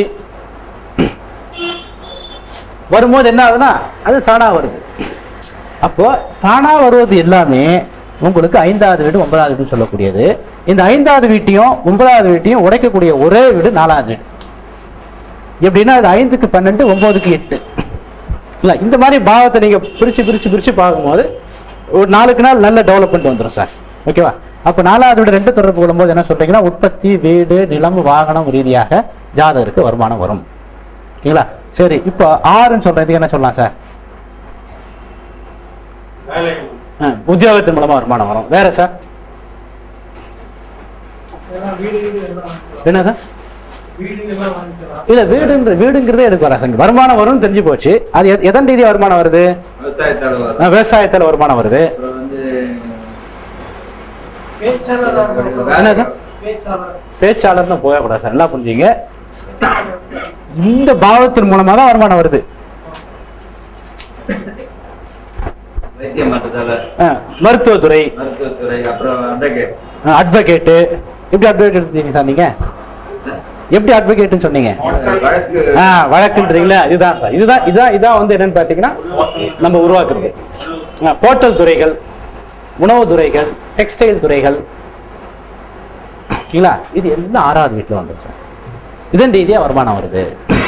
வரும்போது என்ன ஆகுதுன்னா அது தானா வருது அப்போ தானா வருவது எல்லாமே உங்களுக்கு ஐந்தாவது வீடு ஒன்பதாவது வீடு சொல்லக்கூடியது இந்த ஐந்தாவது வீட்டையும் ஒன்பதாவது வீட்டையும் உடைக்கக்கூடிய ஒரே வீடு நாலாவது வீடு எப்படின்னா அது ஐந்துக்கு பன்னெண்டு ஒன்பதுக்கு எட்டு இல்ல இந்த மாதிரி பாவத்தை நீங்க பிரிச்சு பிரிச்சு பிரிச்சு பார்க்கும்போது ஒரு நாளுக்கு நாள் நல்ல டெவலப்மெண்ட் வந்துடும் சார் ஓகேவா அப்ப நாலாவது வீடு ரெண்டு தொடர்பு கொள்ளும்போது என்ன சொல்றீங்கன்னா உற்பத்தி வீடு நிலம் வாகனம் ரீதியாக ஜாதகருக்கு வருமானம் வரும் ஓகேங்களா சரி இப்போ ஆறுன்னு சொல்றதுக்கு என்ன சொல்லலாம் சார் வேலை ஆ, உத்தியோகத்தின் மூலமா வருமானம் வரும் வேற சார் எல்லாம் வீடு வீடு எல்லாம் வாங்கிக்கலாம். என்ன சார் வீடு எல்லாம் வாங்கிக்கலாம் இல்ல வீடுன்ற வீடுங்கிறதே எனக்கு வர சங்க வருமானம் வரும்னு தெரிஞ்சு போச்சு அது எத்- எதன் ரீதியா வருமானம் வருது விவசாயத்தால ஆ, வரும் விவசாயத்துல வருமானம் வருது அப்புறம் வந்து பேச்சாளராக இருக்கணும். என்ன சார்? பேச்சாளர் பேச்சாளர்னு போயக்கூடாது சார் நல்லா புரிஞ்சுங்க இந்த பாவத்தின் மூலமா தான் வருமானம் வருது வைத்தியம் பண்றதால ஆ, மருத்துவத்துறை மருத்துவத்துறை அப்புறம் அட்வொகேட் அட்வொகேட்டு எப்படி அட்வொகேட் எடுத்தீங்க சார் நீங்க எப்படி அட்வொகேட்னு சொன்னீங்க வழக்கு ஆ வழக்குன்றீங்களா இதுதான் சார் இதுதான் இதுதான் இதான் வந்து என்னன்னு பார்த்தீங்கன்னா நம்ம உருவாக்குறது ஆ, ஹோட்டல் துறைகள் உணவு துறைகள் டெக்ஸ்டைல் துறைகள் ஓகேங்களா இது எல்லாம் ஆறாவது வீட்டில் வந்துடும் சார் இதன் ரீதியாக வருமானம் வருது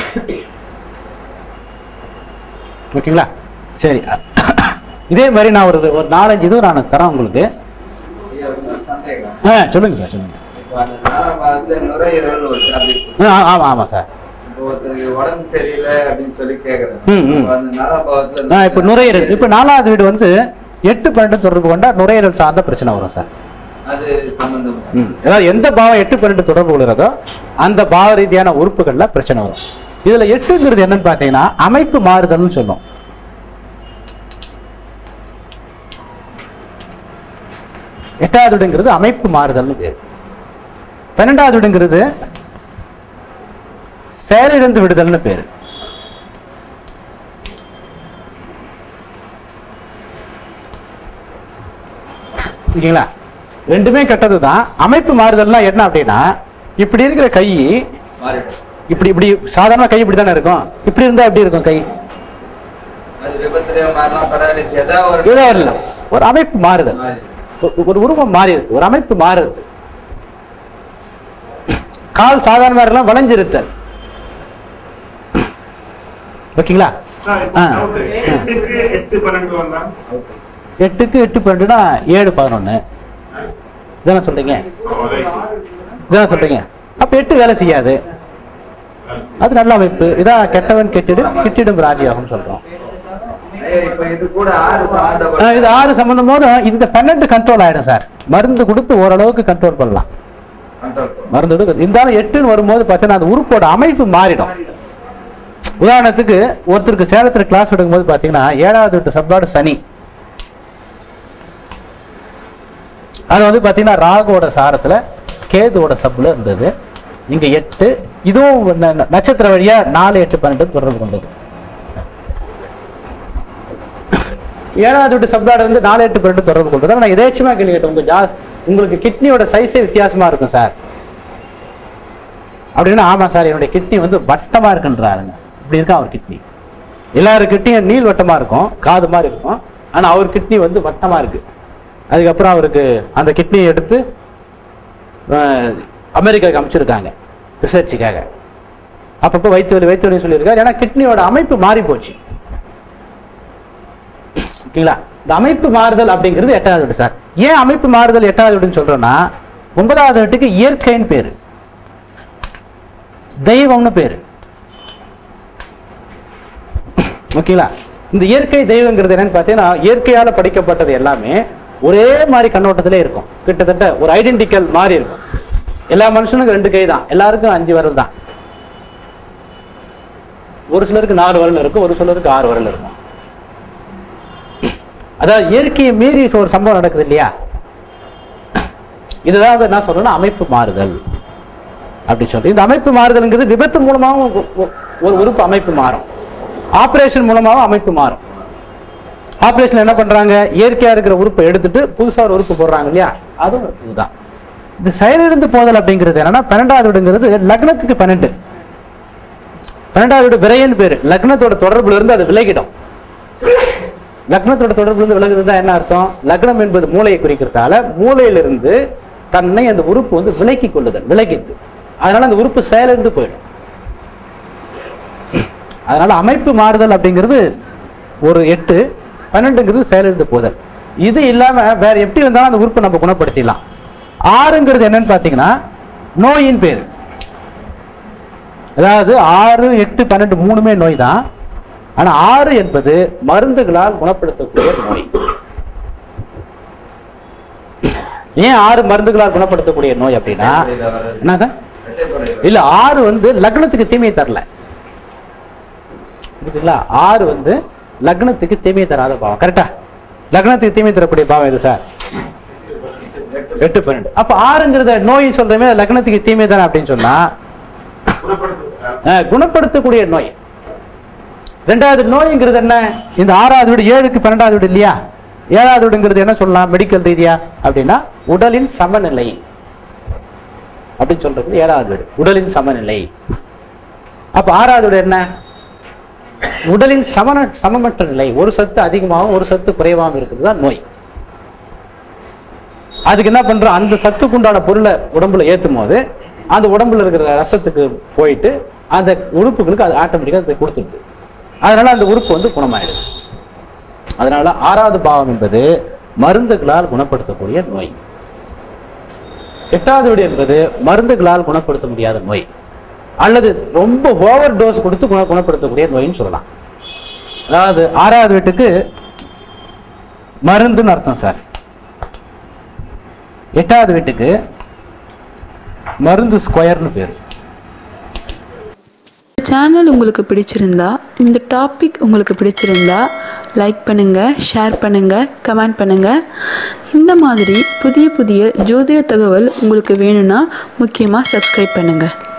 ஓகேங்களா சரி இதே மாதிரி நான் ஒரு ஒரு நாலஞ்சு இது நான் தரேன் உங்களுக்கு ஐயா, ஒரு சந்தேகம் ஆ சொல்லுங்க சார் சொல்லுங்க இப்போ அந்த நாலாம் பாகத்துல நுரையீரல்னு ஒரு டாபிக் ஆ ஆமாம் ஆமாம் சார் இப்போ ஒருத்தருக்கு உடம்பு சரியில்லை அப்படின்னு சொல்லி கேக்குறேன் ம், ம். அப்போ அந்த நாலாம் பாகத்துல ஆ இப்போ நுரையீரல் இப்போ நாலாவது வீடு வந்து எட்டு பன்னெண்டு தொடர்பு கொண்டா நுரையீரல் சார்ந்த பிரச்சனை வரும் சார் அது சம்பந்தம் ம். அதாவது எந்த பாவம் எட்டு பன்னெண்டு தொடர்பு கொள்கிறதோ அந்த பாவ ரீதியான உறுப்புகள்ல பிரச்சனை வரும் இதுல எட்டுங்கிறது என்னன்னு பார்த்தீங்கன்னா அமைப்பு மாறுதல்னு சொல்லும் எட்டாவது வீடுங்கிறது அமைப்பு மாறுதல்னு பேர் பன்னெண்டாவது வீடுங்கிறது செயலிழந்து விடுதல்னு பேரு ஓகேங்களா ரெண்டுமே கெட்டது தான் அமைப்பு மாறுதல்னா என்ன அப்படின்னா இப்படி இருக்கிற கை மாறிடும் இப்படி இப்படி சாதாரண கை இப்படி தானே இருக்கும் இப்படி இருந்தா எப்படி இருக்கும் கை அது விபத்துல மாறலாம் பரவாயில்ல ஏதாவது ஒரு ஏதோ இல்லை ஒரு அமைப்பு மாறுதல் மாறி. ஒரு- ஒரு உருவம் மாறிடுது ஒரு அமைப்பு மாறுது கால் சாதாரண இருக்கலாம் வளைஞ்சிருத்தல் ஓகேங்களா சார், ஆ. doubt. எட்டுக்கு எட்டு பன்னெண்டு வந்தா எட்டுக்கு எட்டு பன்னெண்டுனா ஏழு பதினொன்னு இதானே சொல்றீங்க ஆமா, right. இதானே சொல்றீங்க அப்ப எட்டு வேலை செய்யாது அது நல்ல அமைப்பு இதான் கெட்டவன் கெட்டிடும் கிட்டிடும் ராஜியாகும் சொல்றோம் ஐயா, இப்ப இது கூட ஆறு ஆ, சம்பந்தப்பட்ட இது ஆறு சம்பந்தம் போது இந்த பன்னெண்டு கண்ட்ரோல் ஆயிடும் சார் மருந்து கொடுத்து ஓரளவுக்கு கண்ட்ரோல் பண்ணலாம் control பண்ணும். மருந்து கொடுக்க இருந்தாலும் எட்டுன்னு வரும்போது பார்த்தீங்கன்னா அந்த உறுப்போட அமைப்பு மாறிடும் உதாரணத்துக்கு ஒருத்தருக்கு சேலத்துல கிளாஸ் எடுக்கும்போது பார்த்தீங்கன்னா ஏழாவது விட்டு சப்பாடு சனி அது வந்து பார்த்தீங்கன்னா ராகுவோட சாரத்துல கேதுவோட சப்புல இருந்தது இங்க எட்டு இதுவும் ந- ந- நட்சத்திர வழியா நாலு எட்டு பன்னெண்டு தொடர்பு கொண்டது ஏழாவது விட்டு சப்ளாடு வந்து நாலு எட்டு பன்னெண்டு தொடர்பு கொண்டது ஆனா நான் எதேச்சுமா கேள்வி கேட்டேன் உங்க ஜா உங்களுக்கு கிட்னியோட சைஸே வித்தியாசமா இருக்கும் சார் அப்படின்னா ஆமா சார் என்னுடைய கிட்னி வந்து வட்டமா இருக்குன்றாருங்க இப்படி இருக்கா அவர் கிட்னி எல்லாரும் கிட்னியும் நீள் வட்டமா இருக்கும் காது மாதிரி இருக்கும் ஆனா அவர் கிட்னி வந்து வட்டமா இருக்கு அதுக்கப்புறம் அவருக்கு அந்த கிட்னியை எடுத்து அஹ், அமெரிக்காவுக்கு அமைச்சிருக்காங்க ரிசர்ச்சுக்காக அப்பப்போ வைத்து வலி வைத்து வலி சொல்லியிருக்காரு ஏன்னா கிட்னியோட அமைப்பு மாறி போச்சு ஓகேங்களா இந்த அமைப்பு மாறுதல் அப்படிங்கிறது எட்டாவது வீடு சார் ஏன் அமைப்பு மாறுதல் எட்டாவது வீடுன்னு சொல்றோம்னா ஒன்பதாவது வீட்டுக்கு இயற்கைன்னு பேரு தெய்வம்னு பேரு ஓகேங்களா இந்த இயற்கை தெய்வங்கிறது என்னன்னு பார்த்தீங்கன்னா இயற்கையால படிக்கப்பட்டது எல்லாமே ஒரே மாதிரி கண்ணோட்டத்திலே இருக்கும் கிட்டத்தட்ட ஒரு ஐடென்டிக்கல் மாதிரி இருக்கும் எல்லா மனுஷனுக்கும் ரெண்டு கை தான் எல்லாருக்கும் அஞ்சு விரல் தான் ஒரு சிலருக்கு நாலு விரல் இருக்கும் ஒரு சிலருக்கு ஆறு விரல் இருக்கும் அதாவது இயற்கையை மீறி ஒரு சம்பவம் நடக்குது இல்லையா இதுதான் வந்து என்ன சொல்றேன்னா அமைப்பு மாறுதல் அப்படி சொல்லி இந்த அமைப்பு மாறுதல்ங்கிறது விபத்து மூலமாகவும் ஒ- ஒ- ஒரு உறுப்பு அமைப்பு மாறும் ஆபரேஷன் மூலமாகவும் அமைப்பு மாறும் ஆபரேஷன் என்ன பண்றாங்க இயற்கையா இருக்கிற உறுப்பை எடுத்துட்டு புதுசா ஒரு உறுப்பு போடுறாங்க இல்லையா அதுவும் ஒரு இதுதான் இது செயலிழந்து போதல் அப்படிங்கிறது என்னன்னா பன்னெண்டாவது வீடுங்கிறது லக்னத்துக்கு பன்னெண்டு பன்னெண்டாவது வீடு விரையன் பேரு லக்னத்தோட தொடர்புல இருந்து அது விலகிடும் லக்னத்தோட தொடர்புல இருந்து விலகுதுதான் என்ன அர்த்தம் லக்னம் என்பது மூளையை குறிக்கிறதால மூளையிலிருந்து தன்னை அந்த உறுப்பு வந்து விலக்கி கொள்ளுதல் விலகித்து அதனால அந்த உறுப்பு செயலிழந்து போயிடும் அதனால அமைப்பு மாறுதல் அப்படிங்கிறது ஒரு எட்டு பன்னெண்டுங்கிறது செயலிழந்து போதல் இது இல்லாம வேற எப்படி வந்தாலும் அந்த உறுப்பை நம்ம குணப்படுத்திடலாம் ஆறுங்கிறது என்னன்னு பாத்தீங்கன்னா நோயின் பேர் அதாவது ஆறு எட்டு பன்னெண்டு மூணுமே நோய் தான் ஆனா ஆறு என்பது மருந்துகளால் குணப்படுத்தக்கூடிய நோய் ஏன் ஆறு மருந்துகளால் குணப்படுத்தக்கூடிய நோய் அப்படின்னா என்ன சார் இரட்டைப்படை இல்ல ஆறு வந்து லக்னத்துக்கு தீமையை தரல புரியுதுங்களா ஆறு வந்து லக்னத்துக்கு தீமையை தராத பாவம் கரெக்டா லக்னத்துக்கு தீமை தரக்கூடிய பாவம் எது சார் எட்டு பன்னெண்டு அப்ப ஆறுங்கிறத நோய் சொல்றமே லக்னத்துக்கு தீமை தானே அப்படின்னு சொன்னா குணப்படுத்து அஹ், குணப்படுத்தக்கூடிய நோய் ரெண்டாவது நோய்ங்கிறது என்ன இந்த ஆறாவது வீடு ஏழுக்கு பன்னெண்டாவது வீடு இல்லையா ஏழாவது வீடுங்கிறது என்ன சொல்லலாம் மெடிக்கல் ரீதியா அப்படின்னா உடலின் சமநிலை அப்படின்னு சொல்றது ஏழாவது வீடு உடலின் சமநிலை அப்ப ஆறாவது வீடு என்ன உடலின் சமன சமமற்ற நிலை ஒரு சத்து அதிகமாகவும் ஒரு சத்து குறைவாகவும் இருக்கிறது தான் நோய் அதுக்கு என்ன பண்றோம் அந்த சத்துக்கு உண்டான பொருளை உடம்புல ஏத்தும் போது அந்த உடம்புல இருக்கிற ரத்தத்துக்கு போயிட்டு அந்த உறுப்புகளுக்கு அது ஆட்டோமேட்டிக்காக அதை கொடுத்துடுது அதனால அந்த உறுப்பு வந்து குணமாயிடுது அதனால ஆறாவது பாவம் என்பது மருந்துகளால் குணப்படுத்தக்கூடிய நோய் எட்டாவது வீடு என்பது மருந்துகளால் குணப்படுத்த முடியாத நோய் அல்லது ரொம்ப ஓவர் டோஸ் கொடுத்து குண குணப்படுத்தக்கூடிய நோயின்னு சொல்லலாம் அதாவது ஆறாவது வீட்டுக்கு மருந்துன்னு அர்த்தம் சார் எட்டாவது வீட்டுக்கு மருந்து ஸ்கொயர்னு பேர் சேனல் உங்களுக்கு பிடிச்சிருந்தா இந்த டாபிக் உங்களுக்கு பிடிச்சிருந்தா லைக் பண்ணுங்கள் ஷேர் பண்ணுங்கள் கமெண்ட் பண்ணுங்கள் இந்த மாதிரி புதிய புதிய ஜோதிட தகவல் உங்களுக்கு வேணும்னா முக்கியமாக சப்ஸ்கிரைப் பண்ணுங்கள்